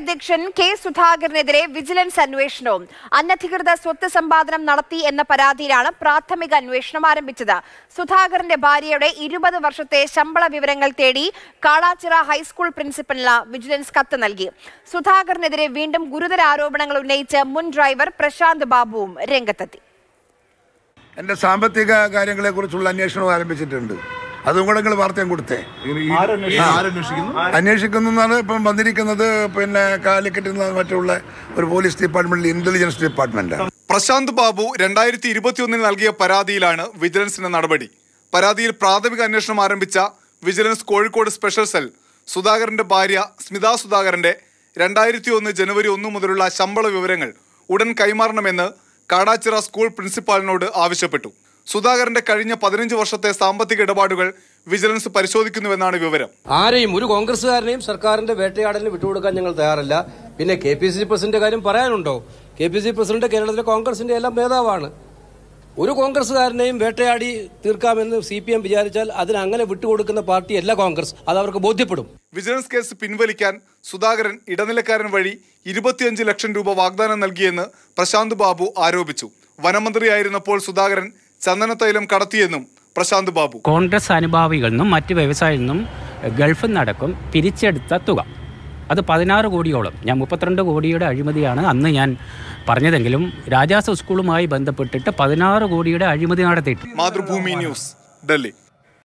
അധ്യക്ഷൻ K സുധാകരനെതിരെ vigilance അന്വേഷണവും അനധികൃത സ്വത്ത് സമ്പാദനം നടത്തി എന്ന പരാതിയിലാണ് പ്രാഥമിക അന്വേഷണം ആരംഭിച്ചത് സുധാകരന്റെ ഭാര്യയുടെ ഇരുപത് വർഷത്തെ ശമ്പള വിവരങ്ങൾ തേടി കാളാച്ചിറ ഹൈസ്കൂൾ പ്രിൻസിപ്പലിന് വിജിലൻസ് കത്ത് നൽകി സുധാകരനെതിരെ വീണ്ടും ഗുരുതര ആരോപണങ്ങൾ ഉന്നയിച്ച് മുൻ ഡ്രൈവർ പ്രശാന്ത് ബാബുവും രംഗത്തെത്തി എൻ്റെ സാമ്പത്തിക കാര്യങ്ങളെക്കുറിച്ചുള്ള അന്വേഷണം ആരംഭിച്ചിട്ടുണ്ട് അതും കൂടെ നിങ്ങൾ വാർത്തയും കൊടുത്തേ അന്വേഷിക്കുന്നു എന്നാണ് ഇപ്പം വന്നിരിക്കുന്നത് പിന്നെ കാലിക്കറ്റിൽ നിന്ന് മറ്റുള്ള ഒരു പോലീസ് ഡിപ്പാർട്ട്മെന്റിൽ ഇന്റലിജൻസ് ഡിപ്പാർട്ട്മെന്റ് പ്രശാന്ത് ബാബു രണ്ടായിരത്തി ഇരുപത്തിയൊന്നിൽ നൽകിയ പരാതിയിലാണ് വിജിലൻസിന്റെ നടപടി പരാതിയിൽ പ്രാഥമിക അന്വേഷണം ആരംഭിച്ച വിജിലൻസ് കോഴിക്കോട് സ്പെഷ്യൽ സെൽ സുധാകരന്റെ ഭാര്യ സ്മിത സുധാകരന്റെ രണ്ടായിരത്തി ഒന്ന് ജനുവരി ഒന്ന് മുതലുള്ള ശമ്പള വിവരങ്ങൾ ഉടൻ കൈമാറണമെന്ന് കാടാച്ചിറ സ്കൂൾ പ്രിൻസിപ്പാളിനോട് ആവശ്യപ്പെട്ടു സുധാകരന്റെ കഴിഞ്ഞ പതിനഞ്ച് വർഷത്തെ സാമ്പത്തിക ഇടപാടുകൾ വിജിലൻസ് പരിശോധിക്കുന്നുവെന്നാണ് വിവരം ആരെയും ഒരു കോൺഗ്രസ്സുകാരനെയും സർക്കാരിന്റെ വേട്ടയാടലിന് വിട്ടുകൊടുക്കാൻ ഞങ്ങൾ തയ്യാറല്ല പിന്നെ K P C C president കാര്യം പറയാനുണ്ടോ കെ പി സി പ്രസിഡന്റ് കേരളത്തിലെ കോൺഗ്രസിന്റെ എല്ലാം നേതാവാണ് ഒരു കോൺഗ്രസ്സുകാരനെയും വേട്ടയാടി തീർക്കാമെന്ന് സി പി എം വിചാരിച്ചാൽ അതിന് അങ്ങനെ വിട്ടുകൊടുക്കുന്ന പാർട്ടിയല്ല കോൺഗ്രസ് അത് അവർക്ക് ബോധ്യപ്പെടും വിജിലൻസ് കേസ് പിൻവലിക്കാൻ സുധാകരൻ ഇടനിലക്കാരൻ വഴി ഇരുപത്തിയഞ്ച് ലക്ഷം രൂപ വാഗ്ദാനം നൽകിയെന്ന് പ്രശാന്ത് ബാബു ആരോപിച്ചു വനമന്ത്രിയായിരുന്നപ്പോൾ സുധാകരൻ ചന്ദനത്തൈലം കടത്തിയെന്നും പ്രശാന്ത് ബാബു കോൺഗ്രസ് അനുഭാവികളിൽ നിന്നും മറ്റ് വ്യവസായികളിൽ നിന്നും ഗൾഫിൽ നടക്കും പിരിച്ചെടുത്ത തുക അത് പതിനാറ് കോടിയോളം ഞാൻ മുപ്പത്തിരണ്ട് കോടിയുടെ അഴിമതിയാണ് അന്ന് ഞാൻ പറഞ്ഞതെങ്കിലും രാജാസ് സ്കൂളുമായി ബന്ധപ്പെട്ടിട്ട് പതിനാറ് കോടിയുടെ അഴിമതി നടത്തിയിട്ട് മാതൃഭൂമി ന്യൂസ് ഡൽഹി